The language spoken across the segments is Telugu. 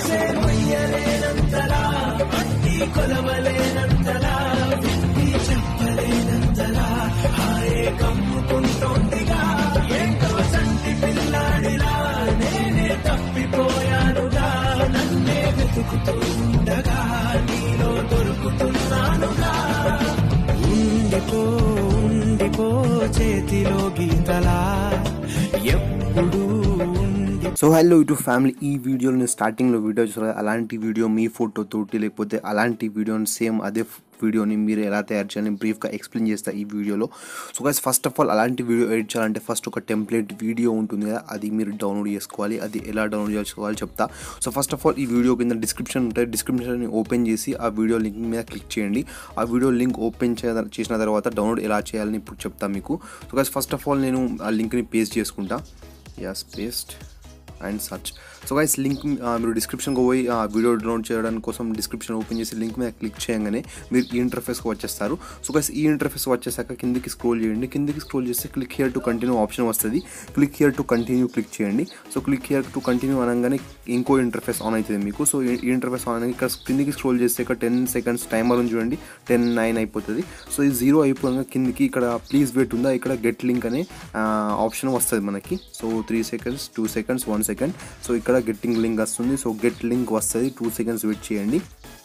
ఉండిపో ఉండిపో చేతిలో గీతలా ఎప్పుడు ఉండి సో హలో యూట్యూబ్ ఫ్యామిలీ ఈ వీడియోలో నేను స్టార్టింగ్లో వీడియో చూసారు కదా, అలాంటి వీడియో మీ ఫోటో తోటి లేకపోతే అలాంటి వీడియోని సేమ్ అదే వీడియోని మీరు ఎలా తయారు చేయాలని బ్రీఫ్గా ఎక్స్ప్లెయిన్ చేస్తా ఈ వీడియోలో so guys first of all అలాంటి వీడియో ఎడిట్ చేయాలంటే ఫస్ట్ ఒక టెంప్లెట్ వీడియో ఉంటుంది కదా అది మీరు డౌన్లోడ్ చేసుకోవాలి అది ఎలా డౌన్లోడ్ చేసుకోవాలి చెప్తా సో ఫస్ట్ ఆఫ్ ఆల్ ఈ వీడియో కింద డిస్క్రిప్షన్ ఉంటుంది డిస్క్రిప్షన్ ఓపెన్ చేసి ఆ వీడియో లింక్ మీద క్లిక్ చేయండి ఆ వీడియో లింక్ ఓపెన్ చేసిన తర్వాత డౌన్లోడ్ ఎలా చేయాలని ఇప్పుడు చెప్తా మీకు so guys first of all నేను ఆ లింక్ని పేస్ట్ చేసుకుంటా yes paste and search so guys link మీరు డిస్క్రిప్షన్కి పోయి ఆ వీడియో డౌన్లోడ్ చేయడానికి కోసం డిస్క్రిప్షన్ ఓపెన్ చేసి లింక్ మీద క్లిక్ చేయగానే మీరు ఈ ఇంటర్ఫేస్కి వచ్చేస్తారు సో గైస్ ఈ ఇంటర్ఫేస్ వచ్చేసాక కిందికి స్క్రోల్ చేయండి కిందికి స్క్రోల్ చేస్తే click here to continue option వస్తుంది click here to continue click చేయండి so click here to continue అనగానే ఇంకో ఇంటర్ఫేస్ ఆన్ అవుతుంది మీకు సో ఈ ఇంటర్ఫేస్ ఆన్ ఇక్కడ కిందికి స్క్రోల్ చేస్తే ఇక్కడ టెన్ సెకండ్స్ టైమర్ ఉంది చూడండి టెన్ నైన్ అయిపోతుంది సో ఈ జీరో అయిపోయాక కిందికి ఇక్కడ ప్లీజ్ వెయిట్ ఉందా ఇక్కడ గెట్ లింక్ అనే ఆప్షన్ వస్తుంది మనకి so three seconds two seconds one second so ఇక్కడ గెట్టింగ్ లింక్ వస్తుంది సో గెట్ లింక్ వస్తుంది టూ సెకండ్స్ వెయిట్ చేయండి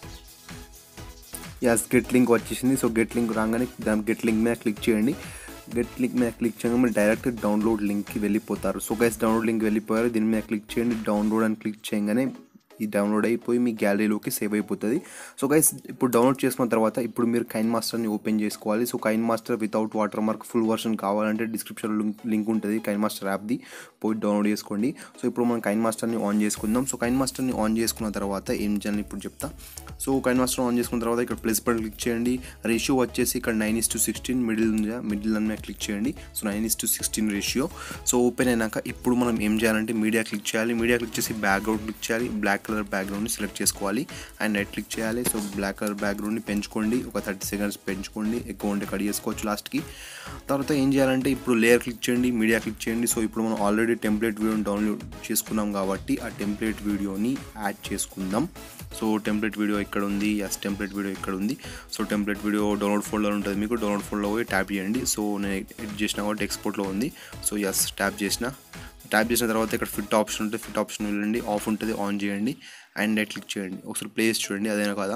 యాస్ గెట్ లింక్ వచ్చేసింది సో గెట్ లింక్ రాగానే దాని గెట్ లింక్ మీద క్లిక్ చేయండి గెట్ లింక్ మీద క్లిక్ చేయగానే మీరు డైరెక్ట్ డౌన్లోడ్ లింక్కి వెళ్ళిపోతారు సో గైస్ డౌన్లోడ్ లింక్ వెళ్ళిపోయారు దీని మీద క్లిక్ చేయండి డౌన్లోడ్ అని క్లిక్ చేయగానే ఈ డౌన్లోడ్ అయిపోయి మీ గ్యాలరీలోకి సేవ్ అయిపోతుంది సో గైస్ ఇప్పుడు డౌన్లోడ్ చేసుకున్న తర్వాత ఇప్పుడు మీరు కైన్ మాస్టర్ని ఓపెన్ చేసుకోవాలి so KineMaster without watermark full version కావాలంటే డిస్క్రిప్షన్ లింక్ ఉంటుంది కైన్ మాస్టర్ యాప్ది పోయి డౌన్లోడ్ చేసుకోండి సో ఇప్పుడు మనం కైన్ మాస్టర్ని ఆన్ చేసుకుందాం సో కైన్ మాస్టర్ని ఆన్ చేసుకున్న తర్వాత ఏం చేయాలని ఇప్పుడు చెప్తా సో కైన్ మాస్టర్ ఆన్ చేసుకున్న తర్వాత ఇక్కడ ప్లస్ బటన్ క్లిక్ చేయండి రేషియో వచ్చేసి ఇక్కడ nine is to sixteen middle ఉంది మిడిల్ అని మీద క్లిక్ చేయండి so nine is to sixteen ratio so open అయినాక ఇప్పుడు మనం ఏం చేయాలంటే మీడియా క్లిక్ చేయాలి మీడియా క్లిక్ చేసి బ్యాక్గ్రౌండ్ క్లిక్ చేయాలి బ్లాక్ కలర్ బ్యాక్గ్రౌండ్ని సెలెక్ట్ చేసుకోవాలి అండ్ నెట్ క్లిక్ చేయాలి సో బ్లాక్ కలర్ బ్యాక్గ్రౌండ్ని పెంచుకోండి ఒక థర్టీ సెకండ్స్ పెంచుకోండి ఎక్కువ ఉంటే కట్ చేసుకోవచ్చు లాస్ట్కి తర్వాత ఏం చేయాలంటే ఇప్పుడు లేయర్ క్లిక్ చేయండి మీడియా క్లిక్ చేయండి సో ఇప్పుడు మనం ఆల్రెడీ టెంప్లెట్ వీడియోని డౌన్లోడ్ చేసుకున్నాం కాబట్టి ఆ టెంప్లెట్ వీడియోని యాడ్ చేసుకుందాం సో టెంప్లెట్ వీడియో ఇక్కడ ఉంది ఎస్ టెంప్లెట్ వీడియో ఇక్కడ ఉంది so template video download folder ఉంటుంది మీకు డౌన్లోడ్ ఫోల్డర్ పోయి ట్యాప్ చేయండి సో నేను ఎడిట్ చేసిన కాబట్టి ఎక్స్పోర్ట్లో ఉంది సో ఎస్ ట్యాప్ చేసిన ట్యాప్ చేసిన తర్వాత ఇక్కడ ఫిట్ ఆప్షన్ ఉంటుంది ఫిట్ ఆప్షన్ వెళ్ళండి ఆఫ్ ఉంటుంది ఆన్ చేయండి అండ్ నెట్ క్లిక్ చేయండి ఒకసారి ప్లేస్ చూడండి అదేనా కదా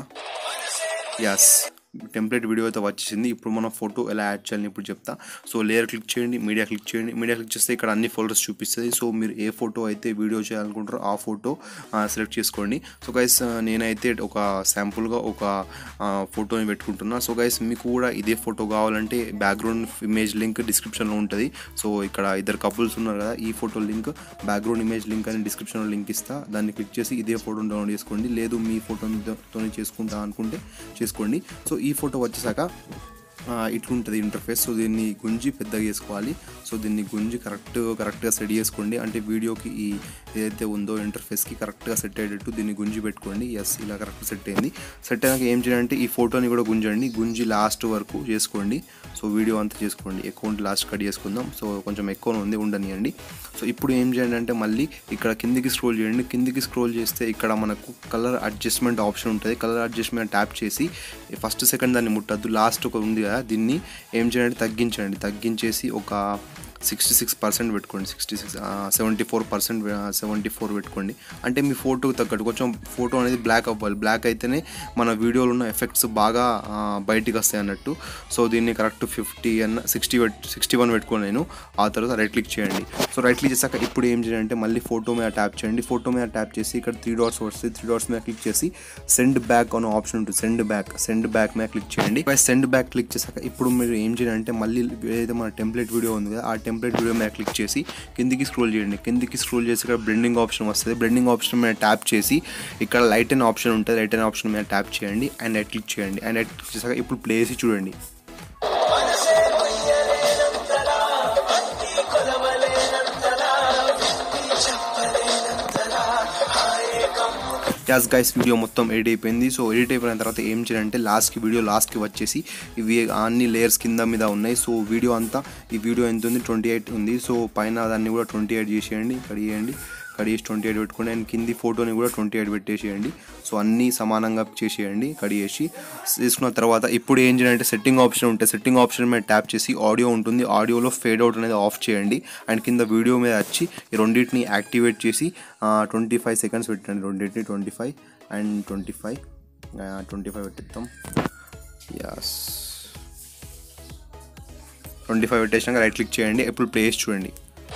ఎస్ టెంప్లెట్ వీడియో అయితే వచ్చేసింది ఇప్పుడు మనం ఫోటో ఎలా యాడ్ చేయాలని ఇప్పుడు చెప్తా సో లేయర్ క్లిక్ చేయండి మీడియా క్లిక్ చేయండి మీడియా క్లిక్ చేస్తే ఇక్కడ అన్ని ఫోల్డర్స్ చూపిస్తుంది సో మీరు ఏ ఫోటో అయితే వీడియో చేయాలనుకుంటారో ఆ ఫోటో సెలెక్ట్ చేసుకోండి సో గైస్ నేనైతే ఒక శాంపుల్గా ఒక ఫోటోని పెట్టుకుంటున్నా సో గైస్ మీకు కూడా ఇదే ఫోటో కావాలంటే బ్యాక్గ్రౌండ్ ఇమేజ్ లింక్ డిస్క్రిప్షన్లో ఉంటుంది సో ఇక్కడ ఇద్దరు కపుల్స్ ఉన్నారు కదా ఈ photo link background image link అని డిస్క్రిప్షన్లో లింక్ ఇస్తా దాన్ని క్లిక్ చేసి ఇదే ఫోటోని డౌన్లోడ్ చేసుకోండి లేదు మీ ఫోటోతో చేసుకుంటా అనుకుంటే చేసుకోండి సో ఈ ఫోటో వచ్చేసాక ఆ, ఇట్లుంటుంది ఇంటర్ఫేస్ సో దీన్ని గుంజి పెద్దగా చేసుకోవాలి సో దీన్ని గుంజి కరెక్ట్ కరెక్ట్గా సెట్ చేసుకోండి అంటే వీడియోకి ఈ ఏదైతే ఉందో ఇంటర్ఫేస్కి కరెక్ట్గా సెట్ అయ్యేటట్టు దీన్ని గుంజి పెట్టుకోండి ఎస్ ఇలా కరెక్ట్ సెట్ అయింది సెట్ అయినాక ఏం చేయాలంటే ఈ ఫోటోని కూడా గుంజండి గుంజి లాస్ట్ వరకు చేసుకోండి సో వీడియో అంతా చేసుకోండి ఎక్కువ ఉంటే లాస్ట్ కట్ చేసుకుందాం సో కొంచెం ఎక్కువ ఉంది ఉండనియండి సో ఇప్పుడు ఏం చేయండి అంటే మళ్ళీ ఇక్కడ కిందికి స్క్రోల్ చేయండి కిందికి స్క్రోల్ చేస్తే ఇక్కడ మనకు కలర్ అడ్జస్ట్మెంట్ ఆప్షన్ ఉంటుంది కలర్ అడ్జస్ట్మెంట్ ట్యాప్ చేసి ఫస్ట్ సెకండ్ దాన్ని ముట్టద్దు లాస్ట్ ఒక ఉంది కదా దీన్ని ఏం చేయండి తగ్గించండి తగ్గించేసి ఒక సిక్స్టీ సిక్స్ పర్సెంట్ పెట్టుకోండి sixty six seventy four percent seventy four పెట్టుకోండి అంటే మీ ఫోటోకి తగ్గట్టు కొంచెం ఫోటో అనేది బ్లాక్ అవ్వాలి బ్లాక్ అయితేనే మన వీడియోలో ఉన్న ఎఫెక్ట్స్ బాగా ఆ, బయటికి వస్తాయి అన్నట్టు సో దీన్ని కరెక్ట్ ఫిఫ్టీ అన్న సిక్స్టీ సిక్స్టీ వన్ పెట్టుకోండి నేను ఆ తర్వాత రైట్ క్లిక్ చేయండి సో రైట్ క్లిక్ చేశాక ఇప్పుడు ఏం చేయాలంటే మళ్ళీ ఫోటో మీద ట్యాప్ చేయండి ఫోటో మీద ట్యాప్ చేసి ఇక్కడ త్రీ డాట్స్ వస్తాయి త్రీ డాట్స్ మీద క్లిక్ చేసి సెండ్ బ్యాక్ అనే ఆప్షన్ ఉంటుంది సెండ్ బ్యాక్ సెండ్ బ్యాక్ మీద క్లిక్ చేయండి సెండ్ బ్యాక్ క్లిక్ చేశాక ఇప్పుడు మీరు ఏం చేయాలంటే మళ్ళీ ఏదైతే మన టెంప్లెట్ వీడియో ఉంది కదా ఆ టెంప్లెట్ వీడియో మీద క్లిక్ చేసి కిందికి స్క్రోల్ చేయండి కిందికి స్క్రోల్ చేసి ఇక్కడ బ్లెండింగ్ ఆప్షన్ వస్తుంది బ్లెండింగ్ ఆప్షన్ మీద ట్యాప్ చేసి ఇక్కడ లైట్ అనే ఆప్షన్ ఉంటుంది లైట్ అనే ఆప్షన్ మీద ట్యాప్ చేయండి అండ్ నెట్ క్లిక్ చేయండి అండ్ నెట్ క్లిక్ చేశాక ఇప్పుడు ప్లే చేసి చూడండి యాస్ గైస్ వీడియో మొత్తం ఎడిట్ అయిపోయింది సో ఎడిట్ అయిపోయిన తర్వాత ఏం చేయాలంటే లాస్ట్కి వీడియో లాస్ట్కి వచ్చేసి ఇవి అన్ని లేయర్స్ కింద మీద ఉన్నాయి సో వీడియో అంతా ఈ వీడియో ఎంత ఉంది ట్వంటీ ఎయిట్ ఉంది సో పైన దాన్ని కూడా ట్వంటీ ఎయిట్ చేసేయండి ఇక్కడ చేయండి కడిగేసి ట్వంటీ ఎయిట్ పెట్టుకోండి అండ్ కింది ఫోటోని కూడా ట్వంటీ ఎయిట్ పెట్టేసేయండి సో అన్నీ సమానంగా చేసేయండి కడిగేసి తీసుకున్న తర్వాత ఇప్పుడు ఏం చేయాలంటే సెట్టింగ్ ఆప్షన్ ఉంటే సెట్టింగ్ ఆప్షన్ మీద ట్యాప్ చేసి ఆడియో ఉంటుంది ఆడియోలో ఫేడ్ అవుట్ అనేది ఆఫ్ చేయండి అండ్ కింద వీడియో మీద వచ్చి ఈ రెండింటిని యాక్టివేట్ చేసి ట్వంటీ ఫైవ్ సెకండ్స్ పెట్టండి రెండింటిని twenty five and twenty five twenty five పెట్టిద్దాం యస్ ట్వంటీ ఫైవ్ పెట్టేసినాక రైట్ క్లిక్ చేయండి ఇప్పుడు ప్లే చేసి చూడండి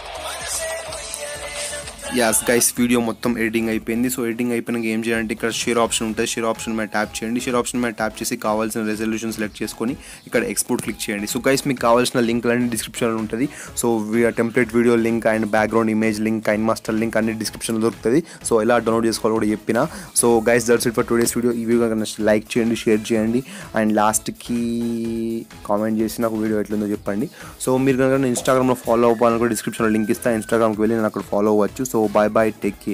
యాస్ గైస్ వీడియో మొత్తం ఎడిటింగ్ అయిపోయింది సో ఎడిటింగ్ అయిపోయినాక ఏం చేయాలంటే ఇక్కడ షేర్ ఆప్షన్ ఉంటుంది షేర్ ఆప్షన్ మీద ట్యాప్ చేయండి షేర్ ఆప్షన్ మీద ట్యాప్ చేసి కావాల్సిన రెజల్యూషన్ సెలెక్ట్ చేసుకొని ఇక్కడ ఎక్స్పోర్ట్ క్లిక్ చేయండి సో గైస్ మీకు కావాల్సిన లింక్ అన్ని డిస్క్రిప్షన్లో ఉంటుంది so template video link and background image link and master link అన్ని డిస్క్రిప్షన్లో దొరుకుతుంది సో ఎలా డౌన్లోడ్ చేసుకోవాలో కూడా చెప్పిన so guys that's it for today's video ఈ వీడియో కనుక లైక్ చేయండి షేర్ చేయండి అండ్ లాస్ట్కి కామెంట్ చేసి నాకు వీడియో ఎట్లుందో చెప్పండి సో మీరు కనుక ఇన్స్టాగ్రామ్లో ఫాలో అవ్వాలని కూడా డిస్క్రిప్షన్లో లింక్ ఇస్తాను ఇన్స్టాగ్రామ్కి వెళ్ళి నేను అక్కడ ఫాలో అవ్వచ్చు so bye bye take care